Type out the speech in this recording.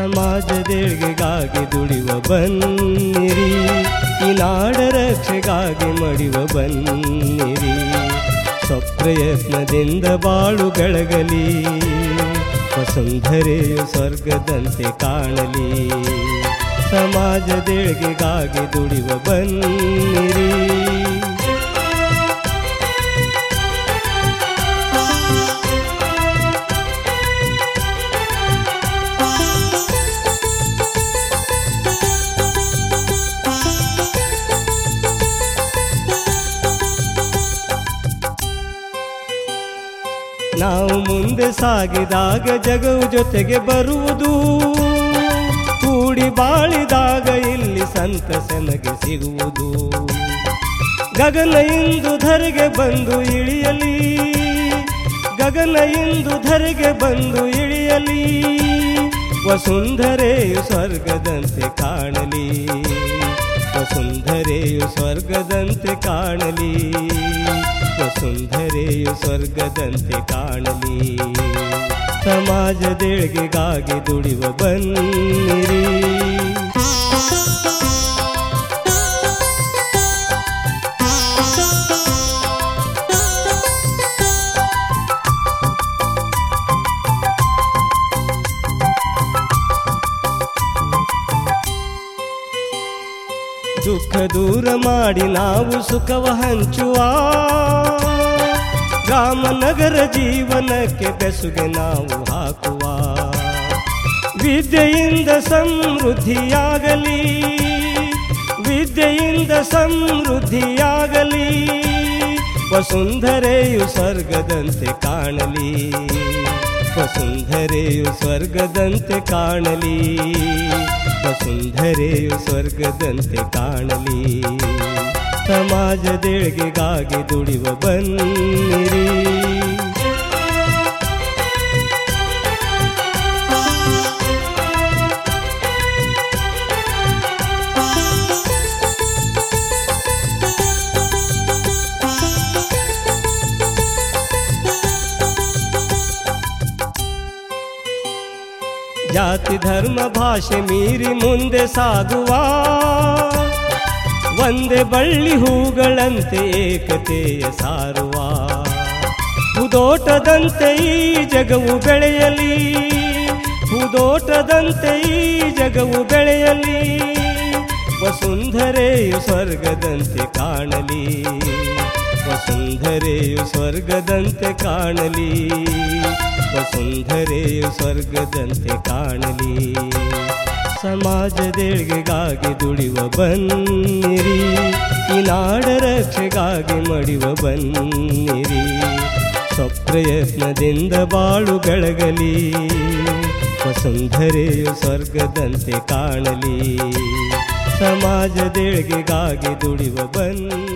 ಸಮಾಜದೆಳ್ಗೆಗಾಗಿ ದುಡಿವ ಬನ್ನಿರಿ ಈ ನಾಡ ರಕ್ಷೆಗಾಗಿ ಮಡಿವ ಬನ್ನಿರಿ ಸ್ವಪ್ರಯತ್ನದಿಂದ ಬಾಳು ಬೆಳಗಲಿ ವಸುಂಧರೆಯು ಸ್ವರ್ಗದಂತೆ ಕಾಣಲಿ ಸಮಾಜದೆಳ್ಗೆಗಾಗಿ ದುಡಿವ ಬನ್ನಿರಿ ನಾವು ಮುಂದೆ ಸಾಗಿದಾಗ ಜಗವು ಜೊತೆಗೆ ಬರುವುದು ಕೂಡಿ ಬಾಳಿದಾಗ ಇಲ್ಲಿ ಸಂತಸ ನಗೆ ಸಿಗುವುದು ಗಗನ ಇಂದು ಧರೆಗೆ ಬಂದು ಇಳಿಯಲಿ ಗಗನ ಇಂದು ಧರೆಗೆ ಬಂದು ಇಳಿಯಲಿ ವಸುಂಧರೆಯು ಸ್ವರ್ಗದಂತೆ ಕಾಣಲಿ ವಸುಂಧರೆಯು ಸ್ವರ್ಗದಂತೆ ಕಾಣಲಿ ವಸುಂಧರೆಯು ಸ್ವರ್ಗದಂತೆ ಕಾಣಲಿ ಸಮಾಜದೆಳ್ಗೆಗಾಗಿ ದುಡಿವ ಬನ್ನಿರಿ ದುಃಖ ದೂರ ಮಾಡಿ ನಾವು ಸುಖವ ಹಂಚುವ ಗ್ರಾಮ ನಗರ ಜೀವನಕ್ಕೆ ಬೆಸುಗೆ ನಾವು ಹಾಕುವ ವಿದ್ಯೆಯಿಂದ ಸಮೃದ್ಧಿಯಾಗಲಿ ವಿದ್ಯೆಯಿಂದ ಸಮೃದ್ಧಿಯಾಗಲಿ ವಸುಂಧರೆಯು ಸ್ವರ್ಗದಂತೆ ಕಾಣಲಿ ವಸುಂಧರೆಯು ಸ್ವರ್ಗದಂತೆ ಕಾಣಲಿ ವಸುಂಧರೆಯು ಸ್ವರ್ಗದಂತೆ ಕಾಣಲಿ ಸಮಾಜದೆಳ್ಗೆಗಾಗಿ ದುಡಿವ ಬನ್ನಿರಿ ಜಾತಿ ಧರ್ಮ ಭಾಷೆ ಮೀರಿ ಮುಂದೆ ಸಾಗುವ ಒಂದೇ ಬಳ್ಳಿ ಹೂಗಳಂತೆ ಏಕತೆಯ ಸಾರುವ ಹುದೋಟದಂತೆ ಈ ಜಗವು ಬೆಳೆಯಲಿ ಹುದೋಟದಂತೆ ಈ ಜಗವು ಬೆಳೆಯಲಿ ವಸುಂಧರೆಯು ಸ್ವರ್ಗದಂತೆ ಕಾಣಲಿ ವಸುಂಧರೆಯು ಸ್ವರ್ಗದಂತೆ ಕಾಣಲಿ ವಸುಂಧರೆಯು ಸ್ವರ್ಗದಂತೆ ಕಾಣಲಿ ಸಮಾಜದೆಳ್ಗೆಗಾಗಿ ದುಡಿವ ಬನ್ನಿರಿ ಈ ನಾಡ ರಕ್ಷೆಗಾಗಿ ಮಡಿವ ಬನ್ನಿರಿ ಸ್ವಪ್ರಯತ್ನದಿಂದ ಬಾಳು ಬೆಳಗಲಿ ವಸುಂಧರೆಯು ಸ್ವರ್ಗದಂತೆ ಕಾಣಲಿ ಸಮಾಜದೆಳ್ಗೆಗಾಗಿ ದುಡಿವ ಬನ್ನಿ